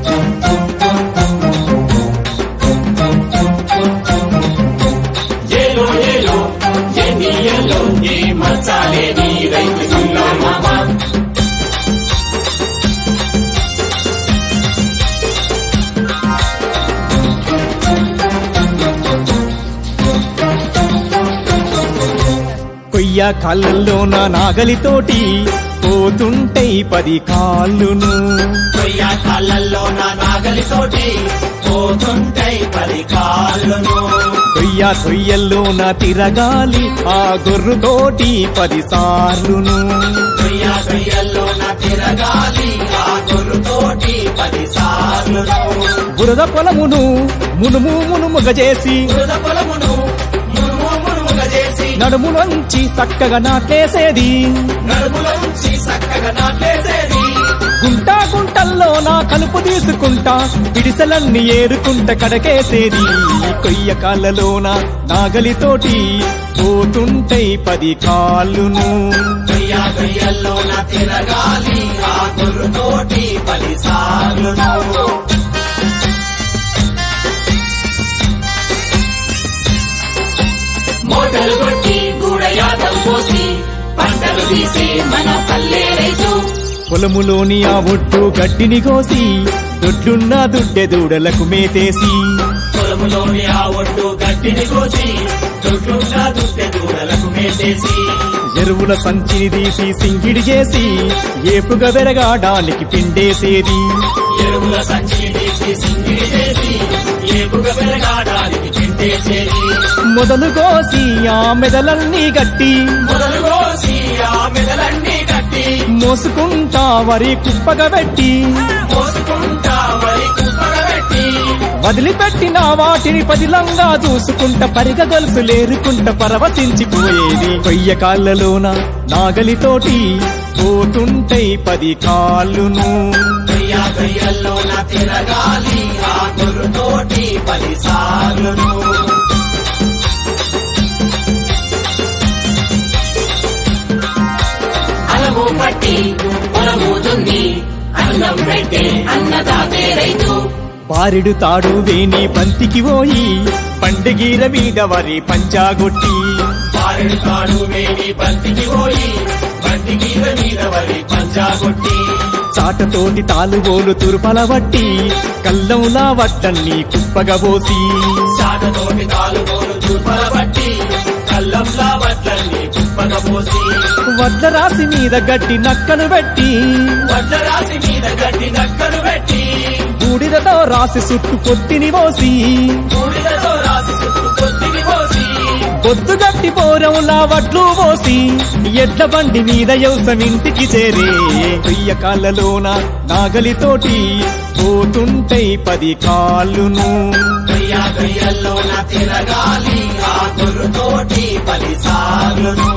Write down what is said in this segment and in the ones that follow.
ఏలో ఏలో ఎన్ని ఏలో ఏ మచ్చాలేని రైతు సంఘం మామ కొయ్య కాళ్ళల్లో నా నాగలితోటి పోతుంటై పది కాళ్ళును కొయ్య కాళ్ళల్లో నా నాగలితోటి పోతుంటాయి పది కాళ్ళను కొయ్య కొయ్యల్లో నా తిరగాలి ఆ గొర్రుతోటి పది సార్లును కొయ్య కొయ్యల్లో నా తిరగాలి ఆ గొర్రుతోటి పది సార్లును బురద పొలమును మునుము మునుముగ చేసి బురద పొలమును మునుము మునుముగా చేసి నడుములోంచి చక్కగా నాటేసేది నడుములోంచి చక్కగా నాటేసేది గుంట గుంటల్లో నా కలుపు తీసుకుంటా పిడిసలన్నీ ఏరుకుంట కడకేసేది కొయ్య కాళ్ళలోన నాగలితోటి పోతుంటై పది కాళ్ళును కొయ్య కొయ్యల్లో నా తిరగాలి ఆ గొర్రుతోటి పది సార్లును మోటలు కొట్టి గూడయాతం పోసి పంటలు తీసే మన పల్లె రైతు పొలములోని ఆ ఒట్టు గడ్డిని కోసి దొడ్లున్న దుడ్డె దూడలకు మేతేసి పొలములోని ఆ ఒడ్డు గట్టిని కోసి దొడ్లున్న దుట్టె దూడలకు మేసేసి ఎరువుల సంచిని తీసి సింగిడి చేసి ఏపుగా వెరగాడానికి పిండేసేది ఎరువుల సంచి తీసి సింగిడి చేసి ఏపుగా పెరగాడానికి చింటేసేది మొదలు కోసి ఆ మెదలన్నీ గట్టి మొదలు కోసి ఆ మెదలన్నీ కట్టి మోసుకుంటా వరి కుప్పగా పెట్టి మోసుకుంటా వరి కుప్పగా పెట్టి వదిలిపెట్టిన వాటిని పదిలంగా చూసుకుంట పరిగ గొలుసు లేరుకుంట పరవశించిపోయేది కొయ్య కాళ్ళలోన నాగలితోటి పోతుంటై పది కాళ్ళును కొయ్య కొయ్యల్లో నా తిరగాలి ఆ గొర్రుతోటి పది సార్లును అలము పట్టి పొలము దున్ని అన్నం పెట్టే అన్నదాతే రైతు పారిడు తాడు వేని బంతికి పోయి పండగీర మీద వరి పంచాగొట్టి పారెడు కాడు వేడి బంతికి పోయి బంతికి మీద వరి పంచాగొట్టి చాటతోటి తాలుబోలు తురుపల వట్టి కల్లంలా వట్టన్ని కుప్పగా పోసి చాటతోటి తాలుగోలు చూపల బట్టి కల్లంలా వడ్లన్నీ కుప్పగా పోసి వడ్ల రాసి మీద గడ్డి నక్కను పెట్టి వడ్ల రాసి మీద గడ్డి నక్కను పెట్టి బూడిదతో రాసి చుట్టు పొట్టిని పోసి బూడిదతో రాసి చుట్టూ కొద్దిని పోసి పొద్దు గట్టి పోరంలా వడ్లు పోసి ఎడ్ల బండి మీద యవసం ఇంటికి చేరే కొయ్య కాళ్ళలోన నాగలితోటి పోతుంటై పది కాళ్ళును కొయ్య కొయ్యల్లో నా తిరగాలి ఆ గొర్రుతోటి పది సార్లును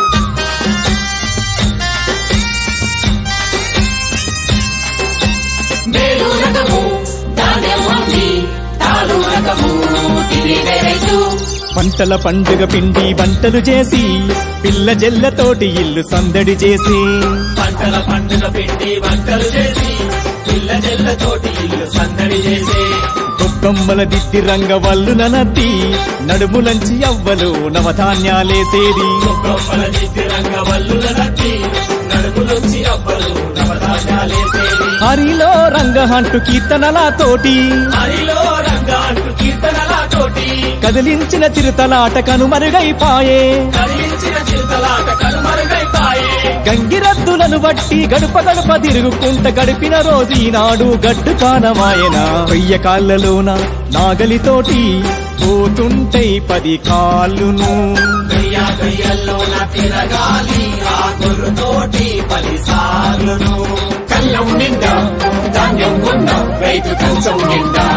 మేలు రకము ధాన్యం వండి తాలు రకము తిరిగే రైతు పంటల పండుగ పిండి వంటలు చేసి పిల్ల జల్లతోటి ఇల్లు సందడి చేసి పంటల పండుగ పిండి వంటలు చేసి పిల్ల జల్లతోటి ఇల్లు సందడి చేసే గొప్పమ్మల దిద్ది రంగ వల్లు ననద్ది నడుములంచి అవ్వలు నవధాన్యాలేసేది గొప్పల దిద్ది రంగ వల్లుల నచ్చి నడుములొచ్చి అవ్వలు నవధాన్యాలేసేది హరిలో రంగ హంటు కీర్తనలా తోటి హరిలో రంగ అంటూ కీర్తనల తోటి కదిలించిన చిరుతలాట కనుమరుగైపాయే కలిగించిన చిరుతలాట కనుమరుగైపాయే గంగిరద్దులను బట్టి గడుప గడుప తిరుగుకుంట గడిపిన రోజు ఈనాడు గడ్డు కానమాయన వెయ్య కాళ్ళలోన నాగలితోటి పోతుంటై పది కాళ్ళును గయ్య గయ్యల్లో నా తిరగాలి ఆ గొర్రుతోటి పది సార్లును కళ్ళం నిండా ధాన్యం ఉన్న రైతు కంచం నిండా